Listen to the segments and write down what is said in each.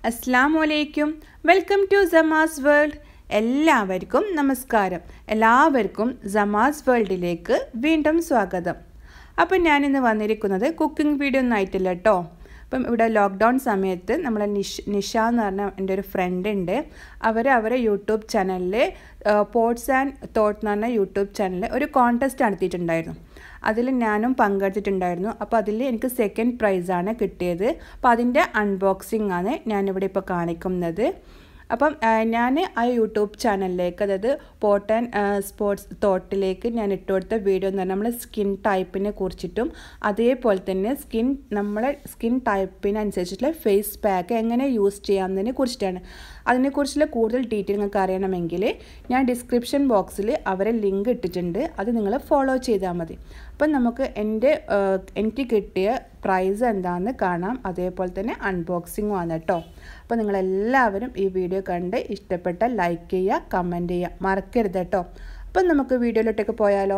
അസ്സാം വലൈക്കും welcome to സമാസ് world എല്ലാവർക്കും നമസ്കാരം എല്ലാവർക്കും സമാസ് വേൾഡിലേക്ക് വീണ്ടും സ്വാഗതം അപ്പം ഞാനിന്ന് വന്നിരിക്കുന്നത് കുക്കിംഗ് വീഡിയോ ഒന്നും ആയിട്ടില്ല കേട്ടോ അപ്പം ഇവിടെ ലോക്ക്ഡൗൺ സമയത്ത് നമ്മളെ നിഷ് നിഷ എന്ന് പറഞ്ഞ എൻ്റെ ഒരു ഫ്രണ്ട് ഉണ്ട് അവർ അവരെ യൂട്യൂബ് ചാനലിൽ പോട്ട്സ് ആൻഡ് തോട്ട് എന്ന് പറഞ്ഞ യൂട്യൂബ് ചാനലിൽ ഒരു കോൺടെസ്റ്റ് നടത്തിയിട്ടുണ്ടായിരുന്നു അതിൽ ഞാനും പങ്കെടുത്തിട്ടുണ്ടായിരുന്നു അപ്പോൾ അതിൽ എനിക്ക് സെക്കൻഡ് പ്രൈസാണ് കിട്ടിയത് അപ്പോൾ അതിൻ്റെ അൺബോക്സിംഗ് ആണ് ഞാനിവിടെ ഇപ്പോൾ കാണിക്കുന്നത് അപ്പം ഞാൻ ആ യൂട്യൂബ് ചാനലിലേക്ക് അതായത് പോട്ട് ആൻഡ് സ്പോർട്സ് തോട്ടിലേക്ക് ഞാൻ ഇട്ട് കൊടുത്ത വീഡിയോ എന്ന് പറഞ്ഞാൽ നമ്മൾ സ്കിൻ ടൈപ്പിനെ കുറിച്ചിട്ടും അതേപോലെ തന്നെ സ്കിൻ നമ്മളെ സ്കിൻ ടൈപ്പിനനുസരിച്ചിട്ടുള്ള ഫേസ് പാക്ക് എങ്ങനെ യൂസ് ചെയ്യാമെന്നതിനെ കുറിച്ചിട്ടാണ് അതിനെക്കുറിച്ചുള്ള കൂടുതൽ ഡീറ്റെയിൽ നിങ്ങൾക്ക് അറിയണമെങ്കിൽ ഞാൻ ഡിസ്ക്രിപ്ഷൻ ബോക്സിൽ അവരെ ലിങ്ക് ഇട്ടിട്ടുണ്ട് അത് നിങ്ങൾ ഫോളോ ചെയ്താൽ മതി അപ്പം നമുക്ക് എൻ്റെ എനിക്ക് കിട്ടിയ പ്രൈസ് എന്താണെന്ന് കാണാം അതേപോലെ തന്നെ അൺബോക്സിങ്ങും ആണ് കേട്ടോ അപ്പോൾ നിങ്ങളെല്ലാവരും ഈ വീഡിയോ കണ്ട് ഇഷ്ടപ്പെട്ട ലൈക്ക് ചെയ്യുക കമൻറ്റ് ചെയ്യുക മറക്കരുത് കേട്ടോ അപ്പം നമുക്ക് വീഡിയോയിലോട്ടേക്ക് പോയാലോ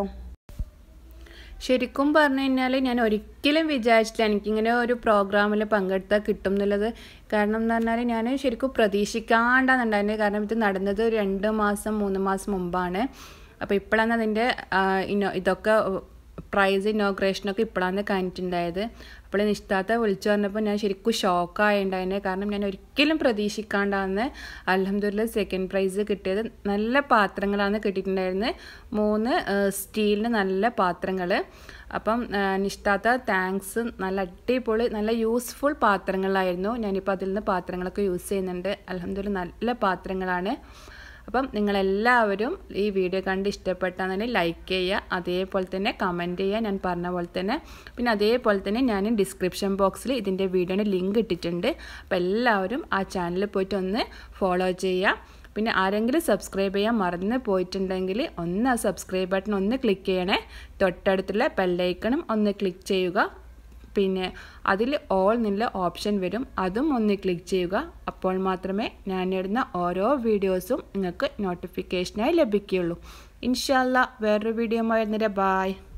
ശരിക്കും പറഞ്ഞു കഴിഞ്ഞാൽ ഞാൻ ഒരിക്കലും വിചാരിച്ചില്ല എനിക്കിങ്ങനെ ഒരു പ്രോഗ്രാമിൽ പങ്കെടുത്താൽ കിട്ടും എന്നുള്ളത് കാരണം എന്ന് പറഞ്ഞാൽ ഞാൻ ശരിക്കും പ്രതീക്ഷിക്കാണ്ടാന്നുണ്ടായിരുന്നത് കാരണം ഇത് നടന്നത് ഒരു രണ്ട് മാസം മൂന്ന് മാസം മുമ്പാണ് അപ്പോൾ ഇപ്പോഴാണ് അതിൻ്റെ ഇനോ ഇതൊക്കെ പ്രൈസ് ഇനോഗ്രേഷനൊക്കെ ഇപ്പോഴാണ് കഴിഞ്ഞിട്ടുണ്ടായത് അപ്പോൾ നിഷ്ഠാത്ത വിളിച്ചു പറഞ്ഞപ്പോൾ ഞാൻ ശരിക്കും ഷോക്കായിട്ടുണ്ടായിരുന്നെ കാരണം ഞാൻ ഒരിക്കലും പ്രതീക്ഷിക്കാണ്ടാണ് അലഹമ്മദില്ല സെക്കൻഡ് പ്രൈസ് കിട്ടിയത് നല്ല പാത്രങ്ങളാണ് കിട്ടിയിട്ടുണ്ടായിരുന്നത് മൂന്ന് സ്റ്റീലിന് നല്ല പാത്രങ്ങൾ അപ്പം നിഷ്ഠാത്ത താങ്ക്സ് നല്ല അടിപൊളി നല്ല യൂസ്ഫുൾ പാത്രങ്ങളായിരുന്നു ഞാനിപ്പോൾ അതിൽ നിന്ന് പാത്രങ്ങളൊക്കെ യൂസ് ചെയ്യുന്നുണ്ട് അലഹമ്മദില്ല നല്ല പാത്രങ്ങളാണ് അപ്പം നിങ്ങളെല്ലാവരും ഈ വീഡിയോ കണ്ട് ഇഷ്ടപ്പെട്ടാൽ ലൈക്ക് ചെയ്യുക അതേപോലെ തന്നെ കമൻറ്റ് ചെയ്യുക ഞാൻ പറഞ്ഞ പോലെ തന്നെ പിന്നെ അതേപോലെ തന്നെ ഞാൻ ഡിസ്ക്രിപ്ഷൻ ബോക്സിൽ ഇതിൻ്റെ വീഡിയോയുടെ ലിങ്ക് ഇട്ടിട്ടുണ്ട് അപ്പോൾ എല്ലാവരും ആ ചാനലിൽ പോയിട്ട് ഒന്ന് ഫോളോ ചെയ്യുക പിന്നെ ആരെങ്കിലും സബ്സ്ക്രൈബ് ചെയ്യാൻ മറന്ന് പോയിട്ടുണ്ടെങ്കിൽ ഒന്ന് ആ സബ്സ്ക്രൈബ് ബട്ടൺ ഒന്ന് ക്ലിക്ക് ചെയ്യണേ തൊട്ടടുത്തുള്ള ബെല്ലൈക്കണും ഒന്ന് ക്ലിക്ക് ചെയ്യുക പിന്നെ അതിൽ ഓൾ എന്നുള്ള ഓപ്ഷൻ വരും അതും ഒന്ന് ക്ലിക്ക് ചെയ്യുക അപ്പോൾ മാത്രമേ ഞാനിടുന്ന ഓരോ വീഡിയോസും നിങ്ങൾക്ക് നോട്ടിഫിക്കേഷനായി ലഭിക്കുകയുള്ളൂ ഇൻഷാല്ല വേറൊരു വീഡിയോ വരുന്നേരം ബായ്